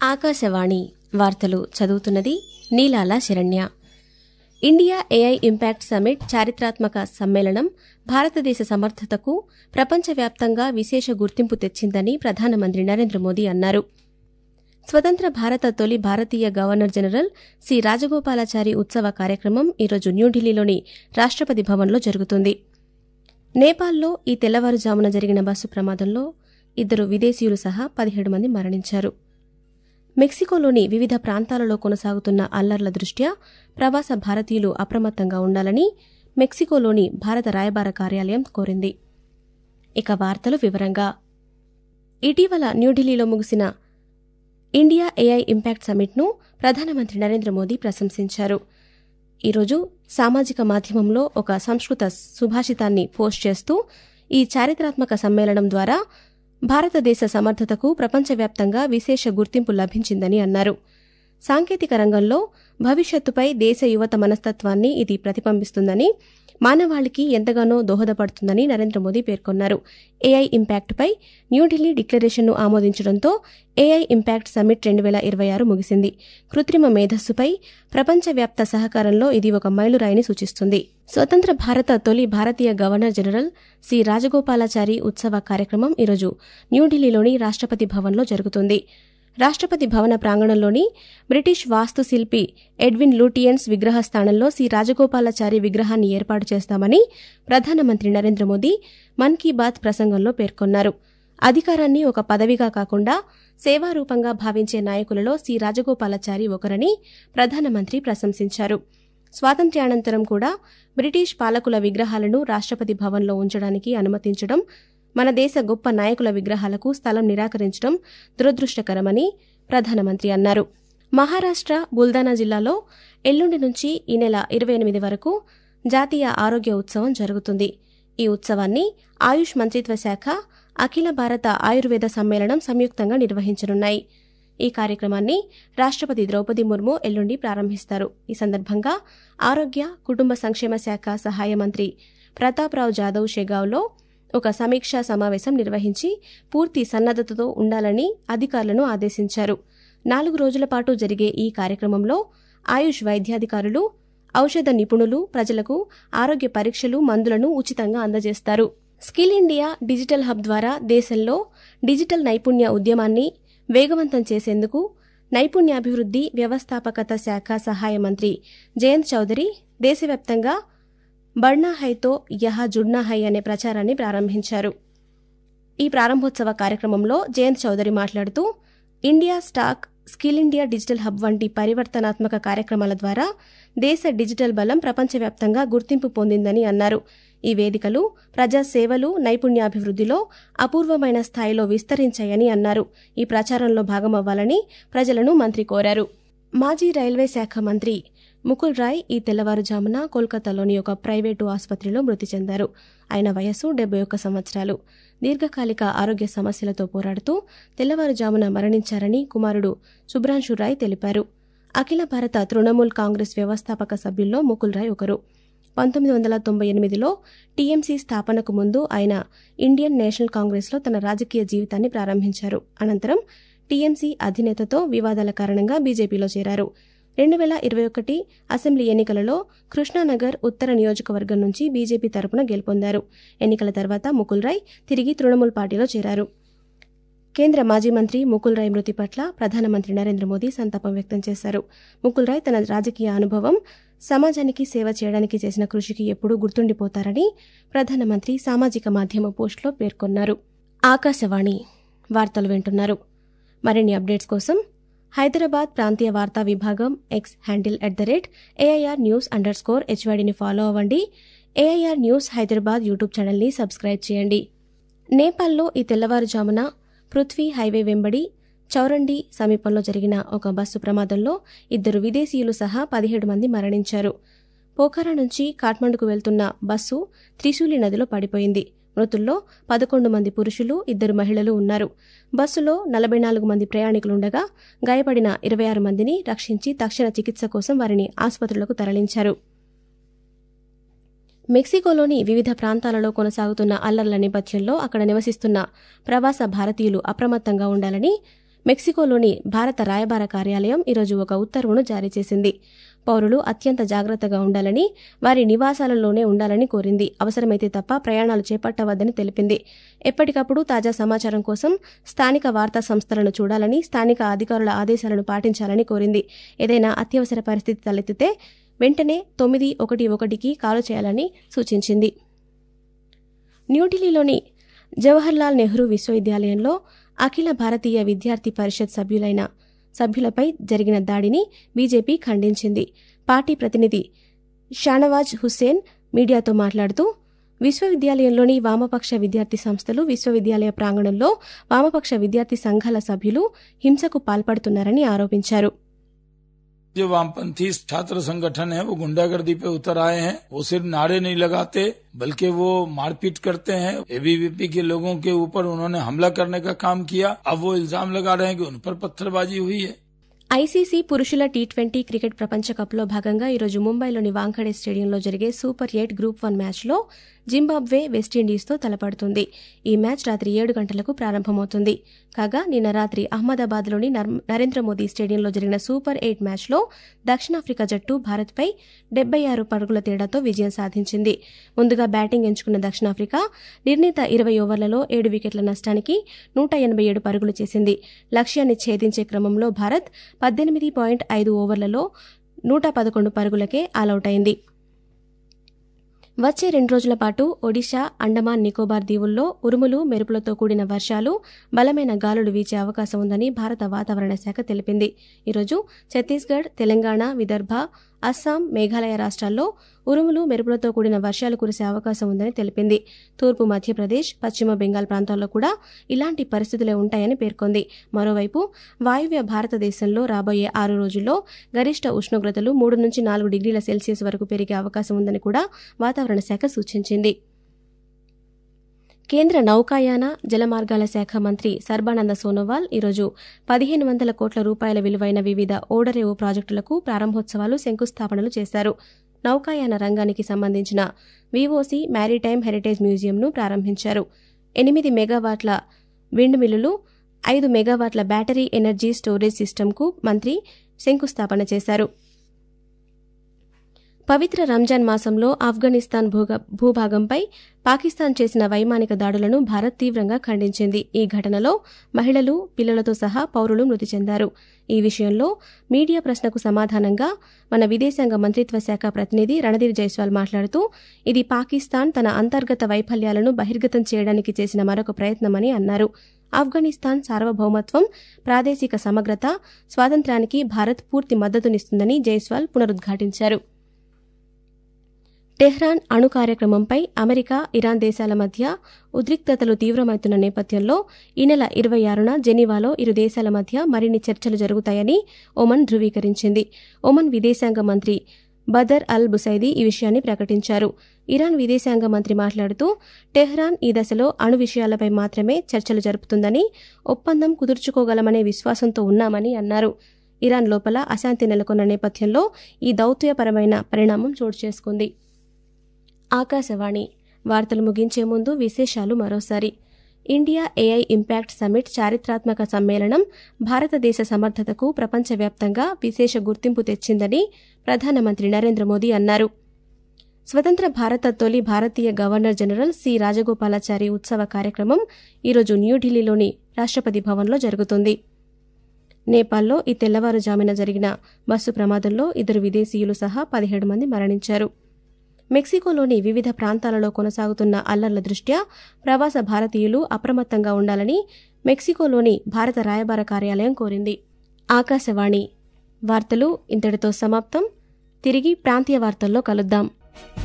ఆకాశవాణి వార్తలు చదువుతున్నది Neelala Saranya India AI impact summit చారిత్రాత్మక సమ్మేళనం భారతదేశ సమర్థతకు ప్రపంచవ్యాప్తంగా విశేష గుర్తింపు తెచ్చిందని ప్రధానమంత్రి నరేంద్ర మోదీ అన్నారు స్వతంత్ర భారత తొలి భారతీయ గవర్నర్ జనరల్ సి రాజగోపాలాచారి ఉత్సవ కార్యక్రమం ఈరోజు న్యూఢిల్లీలోని రాష్టపతి భవన్లో జరుగుతుంది నేపాల్లో ఈ తెల్లవారుజామున జరిగిన బస్సు ప్రమాదంలో ఇద్దరు విదేశీయులు సహా పదిహేడు మంది మరణించారు మెక్సికోలోని వివిధ ప్రాంతాలలో కొనసాగుతున్న అల్లర్ల దృష్ట్యా ప్రవాస భారతీయులు అప్రమత్తంగా ఉండాలని మెక్సికోలోని భారత రాయబార కార్యాలయం కోరింది ఇక వార్తలు వివరంగా ఇటీవల న్యూఢిల్లీలో ముగిసిన ఇండియా ఏఐ ఇంపాక్ట్ సమిట్ను ప్రధానమంత్రి నరేంద్ర మోదీ ప్రశంసించారు ఈరోజు సామాజిక మాధ్యమంలో ఒక సంస్కృత సుభాషితాన్ని పోస్ట్ చేస్తూ ఈ చారిత్రాత్మక సమ్మేళనం ద్వారా భారతదేశ సమర్థతకు ప్రపంచవ్యాప్తంగా విశేష గుర్తింపు లభించిందని అన్నారు సాంకేతిక రంగంలో భవిష్యత్తుపై దేశ యువత మనస్తత్వాన్ని ఇది ప్రతిబింబిస్తుందని మానవాళికి ఎంతగానో దోహదపడుతుందని నరేంద్ర మోదీ పేర్కొన్నారు ఏఐ ఇంపాక్ట్పై న్యూఢిల్లీ డిక్లరేషన్ను ఆమోదించడంతో ఏఐ ఇంపాక్ట్ సమిట్ రెండు వేల ఇరవై ఆరు ముగిసింది కృత్రిమ మేధస్సుపై ప్రపంచవ్యాప్త సహకారంలో ఇది ఒక మైలురాయిని సూచిస్తుంది స్వతంత్ర భారత తొలి భారతీయ గవర్నర్ జనరల్ సి రాజగోపాలాచారి ఉత్సవ కార్యక్రమం ఈరోజు న్యూఢిల్లీలోని రాష్టపతి భవన్లో జరుగుతుంది రాష్టపతి భవన ప్రాంగణంలోని బ్రిటిష్ వాస్తుశిల్పి ఎడ్విన్ లూటియన్స్ విగ్రహ స్థానంలో సి రాజగోపాలాచారి విగ్రహాన్ని ఏర్పాటు చేస్తామని ప్రధానమంత్రి నరేంద్ర మోదీ మన్ కీ బాత్ ప్రసంగంలో పేర్కొన్నారు అధికారాన్ని ఒక పదవిగా కాకుండా సేవారూపంగా భావించే నాయకులలో సి రాజగోపాలాచారి ఒకరని ప్రధానమంత్రి ప్రశంసించారు స్వాతంత్ర్యానంతరం కూడా బ్రిటిష్ పాలకుల విగ్రహాలను రాష్టపతి భవన్లో ఉంచడానికి అనుమతించడం మన దేశ గొప్ప నాయకుల విగ్రహాలకు స్థలం నిరాకరించడం దురదృష్టకరమని ప్రధానమంత్రి అన్నారు మహారాష్ట్ర బుల్దానా జిల్లాలో ఎల్లుండి నుంచి ఈ నెల ఇరవై ఎనిమిది వరకు జాతీయ ఆరోగ్య ఉత్సవం జరుగుతుంది ఈ ఉత్సవాన్ని ఆయుష్ మంత్రిత్వ శాఖ అఖిల భారత ఆయుర్వేద సమ్మేళనం సంయుక్తంగా నిర్వహించనున్నాయి ఈ కార్యక్రమాన్ని రాష్టపతి ద్రౌపది ముర్ము ఎల్లుండి ప్రారంభిస్తారు ఈ సందర్భంగా ఆరోగ్య కుటుంబ సంక్షేమ శాఖ సహాయ మంత్రి ప్రతాప్రావు జాదవ్ షెగావ్లో ఒక సమీక్షా సమావేశం నిర్వహించి పూర్తి సన్నద్దతతో ఉండాలని అధికారులను ఆదేశించారు నాలుగు రోజుల పాటు జరిగే ఈ కార్యక్రమంలో ఆయుష్ వైద్యాధికారులు ఔషధ నిపుణులు ప్రజలకు ఆరోగ్య పరీక్షలు మందులను ఉచితంగా అందజేస్తారు స్కిల్ ఇండియా డిజిటల్ హబ్ ద్వారా దేశంలో డిజిటల్ నైపుణ్య ఉద్యమాన్ని వేగవంతం చేసేందుకు నైపుణ్యాభివృద్ధి వ్యవస్థాపకత శాఖ సహాయ మంత్రి జయంత్ చౌదరి దేశవ్యాప్తంగా బడ్నా హైతో యహా జుడ్నా హై అనే ప్రచారాన్ని ప్రారంభించారు ఈ ప్రారంభోత్సవ కార్యక్రమంలో జయంత్ చౌదరి మాట్లాడుతూ India stack skill India digital hub వంటి పరివర్తనాత్మక కార్యక్రమాల ద్వారా దేశ డిజిటల్ బలం ప్రపంచవ్యాప్తంగా గుర్తింపు పొందిందని అన్నారు ఈ వేదికలు ప్రజా సేవలు నైపుణ్యాభివృద్ధిలో అపూర్వమైన స్థాయిలో విస్తరించాయని అన్నారు ఈ ప్రచారంలో భాగమవ్వాలని ప్రజలను మంత్రి కోరారు మాజీ రైల్వే శాఖ మంత్రి ముకుల్ రాయ్ ఈ తెల్లవారుజామున కోల్కతాలోని ఒక ప్రైవేటు ఆసుపత్రిలో మృతి చెందారు ఆయన వయస్సు డెబ్బై ఒక్క సంవత్సరాలు దీర్ఘకాలిక ఆరోగ్య సమస్యలతో పోరాడుతూ తెల్లవారుజామున మరణించారని కుమారుడు శుభ్రాంశు రాయ్ తెలిపారు అఖిల భారత తృణమూల్ కాంగ్రెస్ వ్యవస్థాపక సభ్యుల్లో ముకుల్ రాయ్ ఒకరు పంతొమ్మిది వందల తొంభై ఎనిమిదిలో టీఎంసీ స్థాపనకు ముందు ఆయన ఇండియన్ నేషనల్ కాంగ్రెస్లో తన రాజకీయ జీవితాన్ని ప్రారంభించారు అనంతరం టీఎంసీ అధినేతతో వివాదాల కారణంగా బీజేపీలో చేరారు రెండు వేల ఇరవై ఒకటి అసెంబ్లీ ఎన్నికలలో కృష్ణానగర్ ఉత్తర నియోజకవర్గం నుంచి బీజేపీ తరపున గెలుపొందారు ఎన్నికల తర్వాత ముకుల్ రాయ్ తిరిగి తృణమూల్ పార్టీలో చేరారు కేంద్ర మాజీ మంత్రి ముకుల్ రాయ్ మృతి పట్ల ప్రధానమంత్రి నరేంద్ర మోదీ సంతాపం వ్యక్తం చేశారు ముకుల్ రాయ్ తన రాజకీయ అనుభవం సమాజానికి సేవ చేయడానికి చేసిన కృషికి ఎప్పుడూ గుర్తుండిపోతారని ప్రధానమంత్రి సామాజిక మాధ్యమ పోస్టులో పేర్కొన్నారు ఆకాశవాణి వార్తలు వింటున్నారు మరిన్ని అప్డేట్స్ కోసం హైదరాబాద్ ప్రాంతీయ వార్తా విభాగం X handle at the rate AIR news underscore హెచ్వైడిని ఫాలో అవ్వండి ఏఐఆర్ న్యూస్ హైదరాబాద్ యూట్యూబ్ ఛానల్ని సబ్స్క్రైబ్ చేయండి నేపాల్లో ఈ తెల్లవారుజామున పృథ్వీ హైవే వెంబడి చౌరండి సమీపంలో జరిగిన ఒక బస్సు ప్రమాదంలో ఇద్దరు విదేశీయులు సహా పదిహేడు మంది మరణించారు పోఖరా నుంచి కాఠ్మండుకు వెళ్తున్న బస్సు త్రిశూలి నదిలో పడిపోయింది మృతుల్లో పదకొండు మంది పురుషులు ఇద్దరు మహిళలు ఉన్నారు బస్సులో నలభై నాలుగు మంది ప్రయాణికులుండగా గాయపడిన ఇరవై ఆరు మందిని రక్షించి తక్షణ చికిత్స కోసం వారిని ఆసుపత్రులకు తరలించారు మెక్సికోలోని వివిధ ప్రాంతాలలో కొనసాగుతున్న అల్లర్ల నేపథ్యంలో అక్కడ నివసిస్తున్న ప్రవాస భారతీయులు అప్రమత్తంగా ఉండాలని మెక్సికోలోని భారత రాయబార కార్యాలయం ఈరోజు ఒక ఉత్తర్వును జారీ చేసింది పౌరులు అత్యంత జాగ్రత్తగా ఉండాలని వారి నివాసాలలోనే ఉండాలని కోరింది అవసరమైతే తప్ప ప్రయాణాలు చేపట్టవద్దని తెలిపింది ఎప్పటికప్పుడు తాజా సమాచారం కోసం స్థానిక వార్తా సంస్థలను చూడాలని స్థానిక అధికారుల ఆదేశాలను పాటించాలని కోరింది ఏదైనా అత్యవసర పరిస్థితి తలెత్తితే వెంటనే తొమ్మిది ఒకటి ఒకటికి కాలు చేయాలని సూచించింది న్యూఢిల్లీలోని జవహర్లాల్ నెహ్రూ విశ్వవిద్యాలయంలో అఖిల భారతీయ విద్యార్థి పరిషత్ సభ్యులైన సభ్యులపై జరిగిన దాడిని బీజేపీ ఖండించింది పార్టీ ప్రతినిధి షానవాజ్ హుస్సేన్ మీడియాతో మాట్లాడుతూ విశ్వవిద్యాలయంలోని వామపక్ష విద్యార్థి సంస్థలు విశ్వవిద్యాలయ ప్రాంగణంలో వామపక్ష విద్యార్థి సంఘాల సభ్యులు హింసకు పాల్పడుతున్నారని ఆరోపించారు जो वामपंथी छात्र संगठन है वो गुंडागर्दी पे उतर आए हैं वो सिर्फ नारे नहीं लगाते बल्कि वो मारपीट करते हैं एबीवीपी के लोगों के ऊपर उन्होंने हमला करने का काम किया अब वो इल्जाम लगा रहे हैं कि उन पर पत्थरबाजी हुई है ఐసీసీ పురుషుల టీ ట్వంటీ క్రికెట్ ప్రపంచ కప్లో భాగంగా ఈరోజు ముంబైలోని వాంఖడే స్టేడియంలో జరిగే సూపర్ ఎయిట్ గ్రూప్ వన్ మ్యాచ్లో జింబాబ్వే వెస్టిండీస్తో తలపడుతుంది ఈ మ్యాచ్ రాత్రి ఏడు గంటలకు ప్రారంభమవుతుంది కాగా నిన్న రాత్రి అహ్మదాబాద్లోని నరేంద్ర మోదీ స్టేడియంలో జరిగిన సూపర్ ఎయిట్ మ్యాచ్లో దక్షిణాఫ్రికా జట్టు భారత్పై డెబ్బై ఆరు పరుగుల తేడాతో విజయం సాధించింది ముందుగా బ్యాటింగ్ ఎంచుకున్న దక్షిణాఫ్రికా నిర్ణీత ఇరవై ఓవర్లలో ఏడు వికెట్ల నష్టానికి నూట ఎనభై ఏడు పరుగులు చేసింది లక్ష్యాన్ని ఛేదించే క్రమంలో భారత్ పద్దెనిమిది పాయింట్ ఐదు ఓవర్లలో నూట పదకొండు పరుగులకే ఆలౌట్ అయింది వచ్చే రెండు రోజుల పాటు ఒడిశా అండమాన్ నికోబార్ దీవుల్లో ఉరుములు మెరుపులతో కూడిన వర్షాలు బలమైన గాలులు వీచే అవకాశం ఉందని భారత వాతావరణ శాఖ తెలిపింది ఈరోజు ఛత్తీస్గఢ్ తెలంగాణ విదర్భ అస్సాం మేఘాలయ రాష్ట్రాల్లో ఉరుములు మెరుపులతో కూడిన వర్షాలు కురిసే అవకాశం ఉందని తెలిపింది తూర్పు మధ్యప్రదేశ్ పశ్చిమ బెంగాల్ ప్రాంతాల్లో కూడా ఇలాంటి పరిస్థితులే ఉంటాయని పేర్కొంది మరోవైపు వాయువ్య భారతదేశంలో రాబోయే ఆరు రోజుల్లో గరిష్ట ఉష్ణోగ్రతలు మూడు నుంచి నాలుగు డిగ్రీల సెల్సియస్ వరకు పెరిగే అవకాశం ఉందని కూడా వాతావరణ శాఖ సూచించింది కేంద్ర నౌకాయాన జలమార్గాల శాఖ మంత్రి సర్బానంద సోనోవాల్ ఈరోజు పదిహేను వందల కోట్ల రూపాయల విలువైన వివిధ ఓడరేవు ప్రాజెక్టులకు ప్రారంభోత్సవాలు శంకుస్థాపనలు చేశారు నౌకాయాన రంగానికి సంబంధించిన వివోసి మ్యారీటైమ్ హెరిటేజ్ మ్యూజియంను ప్రారంభించారు ఎనిమిది మెగావాట్ల విండ్ మిల్లులు ఐదు మెగావాట్ల బ్యాటరీ ఎనర్జీ స్టోరేజ్ సిస్టమ్కు మంత్రి శంకుస్థాపన చేశారు పవిత్ర రంజాన్ మాసంలో ఆఫ్ఘనిస్తాన్ భూభాగంపై పాకిస్తాన్ చేసిన వైమానిక దాడులను భారత్ తీవ్రంగా ఖండించింది ఈ ఘటనలో మహిళలు పిల్లలతో సహా పౌరులు మృతి చెందారు ఈ విషయంలో మీడియా ప్రశ్నకు సమాధానంగా మన విదేశాంగ మంత్రిత్వ శాఖ ప్రతినిధి రణధీర్ జైస్వాల్ మాట్లాడుతూ ఇది పాకిస్తాన్ తన అంతర్గత వైఫల్యాలను బహిర్గతం చేయడానికి చేసిన మరొక ప్రయత్నమని అన్నారు ఆఫ్ఘనిస్తాన్ సార్వభౌమత్వం ప్రాదేశిక సమగ్రత స్వాతంత్ర్యానికి భారత్ పూర్తి మద్దతునిస్తుందని జైస్వాల్ పునరుద్ఘాటించారు టెహ్రాన్ అణు కార్యక్రమంపై అమెరికా ఇరాన్ దేశాల మధ్య ఉద్రిక్తతలు తీవ్రమవుతున్న నేపథ్యంలో ఈ నెల ఇరవై ఆరున జెనీవాలో ఇరు దేశాల మధ్య మరిన్ని చర్చలు జరుగుతాయని ఒమన్ ధృవీకరించింది ఒమన్ విదేశాంగ మంత్రి బదర్ అల్ బుసైదీ ఈ విషయాన్ని ప్రకటించారు ఇరాన్ విదేశాంగ మంత్రి మాట్లాడుతూ టెహ్రాన్ ఈ దశలో అణు విషయాలపై మాత్రమే చర్చలు జరుపుతుందని ఒప్పందం కుదుర్చుకోగలమనే విశ్వాసంతో ఉన్నామని అన్నారు ఇరాన్ లోపల అశాంతి నెలకొన్న నేపథ్యంలో ఈ దౌత్యపరమైన పరిణామం చోటు చేసుకుంది ఆకాశవాణి వార్తలు ముగించే ముందు విశేషాలు మరోసారి ఇండియా ఏఐ ఇంపాక్ట్ సమ్మిట్ చారిత్రాత్మక సమ్మేళనం భారతదేశ సమర్థతకు ప్రపంచవ్యాప్తంగా విశేష గుర్తింపు తెచ్చిందని ప్రధానమంత్రి నరేంద్ర మోదీ అన్నారు స్వతంత్ర భారత తొలి భారతీయ గవర్నర్ జనరల్ సి రాజగోపాలాచారి ఉత్సవ కార్యక్రమం ఈరోజు న్యూఢిల్లీలోని రాష్ట్రపతి భవన్లో జరుగుతుంది నేపాల్లో ఈ తెల్లవారుజామున జరిగిన బస్సు ప్రమాదంలో ఇద్దరు విదేశీయులు సహా పదిహేడు మంది మరణించారు మెక్సికోలోని వివిధ ప్రాంతాలలో కొనసాగుతున్న అల్లర్ల దృష్ట్యా ప్రవాస భారతీయులు అప్రమత్తంగా ఉండాలని మెక్సికోలోని భారత రాయబార కార్యాలయం కోరింది ఆకాశవాణి వార్తలు ఇంతటితో సమాప్తం తిరిగి ప్రాంతీయ వార్తల్లో కలుద్దాం